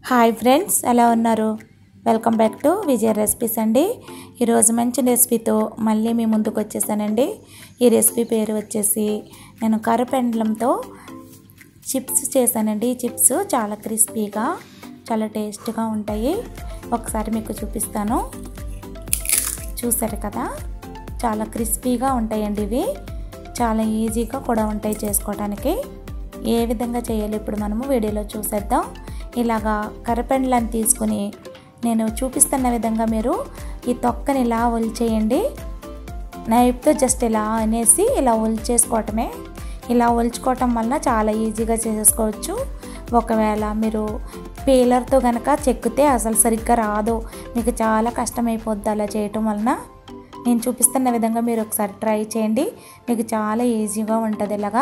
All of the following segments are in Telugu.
హాయ్ ఫ్రెండ్స్ ఎలా ఉన్నారు welcome back to Vijaya recipes అండి ఈరోజు మంచి రెసిపీతో మళ్ళీ మీ ముందుకు వచ్చేసానండి ఈ రెసిపీ పేరు వచ్చేసి నేను కరపెండలంతో చిప్స్ చేశానండి ఈ చిప్స్ చాలా క్రిస్పీగా చాలా టేస్ట్గా ఉంటాయి ఒకసారి మీకు చూపిస్తాను చూసారు కదా చాలా క్రిస్పీగా ఉంటాయండి ఇవి చాలా ఈజీగా కూడా ఉంటాయి చేసుకోవడానికి ఏ విధంగా చేయాలి ఇప్పుడు మనము వీడియోలో చూసేద్దాం ఇలాగా కరపెండలను తీసుకుని నేను చూపిస్తున్న విధంగా మీరు ఈ తొక్కని ఇలా ఒలిచేయండి నైఫ్తో జస్ట్ ఇలా అనేసి ఇలా ఒలిచేసుకోవటమే ఇలా ఒలుచుకోవటం వలన చాలా ఈజీగా చేసేసుకోవచ్చు ఒకవేళ మీరు పీలర్తో కనుక చెక్కితే అసలు సరిగ్గా రాదు మీకు చాలా కష్టమైపోద్ది అలా చేయటం వలన నేను చూపిస్తున్న విధంగా మీరు ఒకసారి ట్రై చేయండి మీకు చాలా ఈజీగా ఉంటుంది ఇలాగా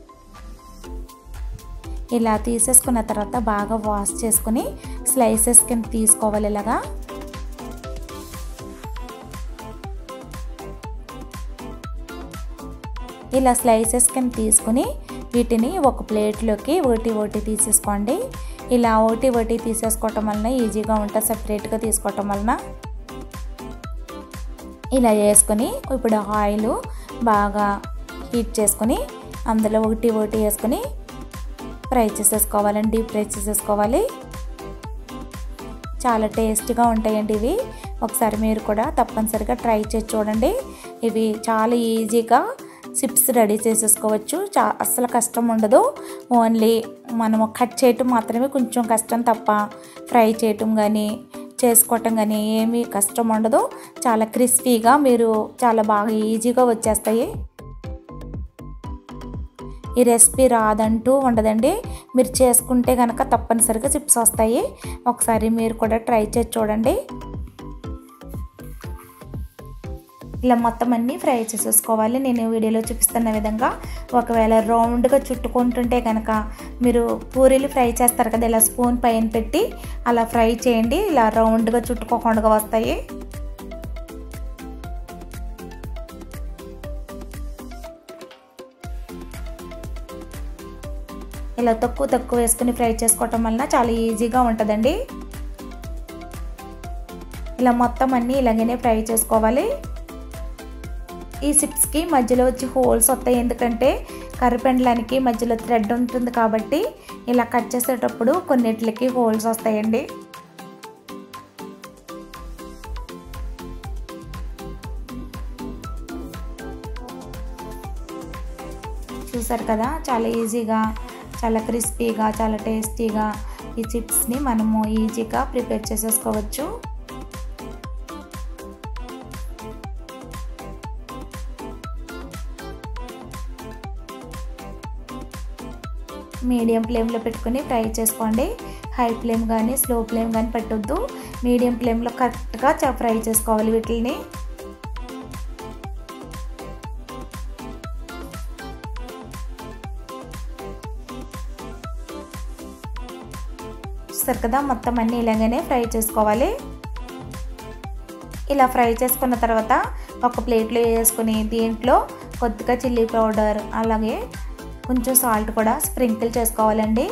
ఇలా తీసేసుకున్న తర్వాత బాగా వాష్ చేసుకుని స్లైసెస్ కింద తీసుకోవాలి ఇలాగా ఇలా స్లైసెస్ కింద తీసుకుని వీటిని ఒక ప్లేట్లోకి ఒకటి ఒకటి తీసేసుకోండి ఇలా ఒకటి ఒకటి తీసేసుకోవటం వలన ఈజీగా ఉంటుంది సపరేట్గా తీసుకోవటం వలన ఇలా వేసుకొని ఇప్పుడు ఆయిల్ బాగా హీట్ చేసుకొని అందులో ఒకటి ఒకటి వేసుకొని ఫ్రై చేసేసుకోవాలండి డీప్ ఫ్రై చేసేసుకోవాలి చాలా టేస్ట్గా ఉంటాయండి ఇవి ఒకసారి మీరు కూడా తప్పనిసరిగా ట్రై చేసి చూడండి ఇవి చాలా ఈజీగా చిప్స్ రెడీ చేసేసుకోవచ్చు చా అస్సలు కష్టం ఉండదు ఓన్లీ మనము కట్ చేయటం మాత్రమే కొంచెం కష్టం తప్ప ఫ్రై చేయటం కానీ చేసుకోవటం కానీ ఏమీ కష్టం ఉండదు చాలా క్రిస్పీగా మీరు చాలా బాగా ఈజీగా వచ్చేస్తాయి ఈ రెసిపీ రాదంటూ ఉండదండి మీరు చేసుకుంటే కనుక తప్పనిసరిగా చిప్స్ వస్తాయి ఒకసారి మీరు కూడా ట్రై చేసి చూడండి ఇలా మొత్తం అన్నీ ఫ్రై చేసేసుకోవాలి నేను వీడియోలో చూపిస్తున్న విధంగా ఒకవేళ రౌండ్గా చుట్టుకుంటుంటే కనుక మీరు పూరీలు ఫ్రై చేస్తారు కదా ఇలా స్పూన్ పైన పెట్టి అలా ఫ్రై చేయండి ఇలా రౌండ్గా చుట్టుకోకుండా వస్తాయి ఇలా తక్కువ తక్కువ వేసుకుని ఫ్రై చేసుకోవటం వలన చాలా ఈజీగా ఉంటుందండి ఇలా మొత్తం అన్నీ ఇలాగనే ఫ్రై చేసుకోవాలి ఈ సిప్స్కి మధ్యలో వచ్చి హోల్స్ వస్తాయి ఎందుకంటే కర్రపెండలానికి మధ్యలో థ్రెడ్ ఉంటుంది కాబట్టి ఇలా కట్ చేసేటప్పుడు కొన్నిటికి హోల్స్ వస్తాయండి చూసారు కదా చాలా ఈజీగా చాలా క్రిస్పీగా చాలా టేస్టీగా ఈ చిప్స్ని మనము ఈజీగా ప్రిపేర్ చేసేసుకోవచ్చు మీడియం ఫ్లేమ్లో పెట్టుకుని ఫ్రై చేసుకోండి హై ఫ్లేమ్ కానీ స్లో ఫ్లేమ్ కానీ పెట్టొద్దు మీడియం ఫ్లేమ్లో కరెక్ట్గా ఫ్రై చేసుకోవాలి వీటిని చూస్తారు కదా మొత్తం అన్నీ ఇలాగనే ఫ్రై చేసుకోవాలి ఇలా ఫ్రై చేసుకున్న తర్వాత ఒక ప్లేట్లో వేసుకుని దీంట్లో కొద్దిగా చిల్లీ పౌడర్ అలాగే కొంచెం సాల్ట్ కూడా స్ప్రింకిల్ చేసుకోవాలండి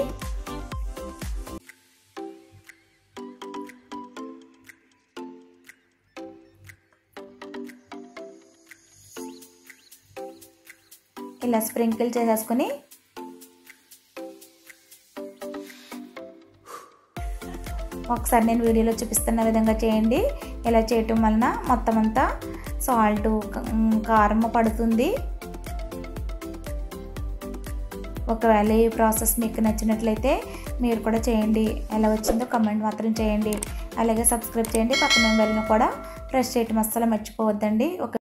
ఇలా స్ప్రింకిల్ చేసేసుకుని ఒకసారి నేను వీడియోలో చూపిస్తున్న విధంగా చేయండి ఇలా చేయటం వలన మొత్తం అంతా సాల్ట్ కారం పడుతుంది ఒకవేళ ఈ ప్రాసెస్ మీకు నచ్చినట్లయితే మీరు కూడా చేయండి ఎలా వచ్చిందో కమెంట్ మాత్రం చేయండి అలాగే సబ్స్క్రైబ్ చేయండి పక్కన వెళ్ళిన కూడా ప్రెస్ చేయటం అస్సలు మర్చిపోవద్దండి ఒక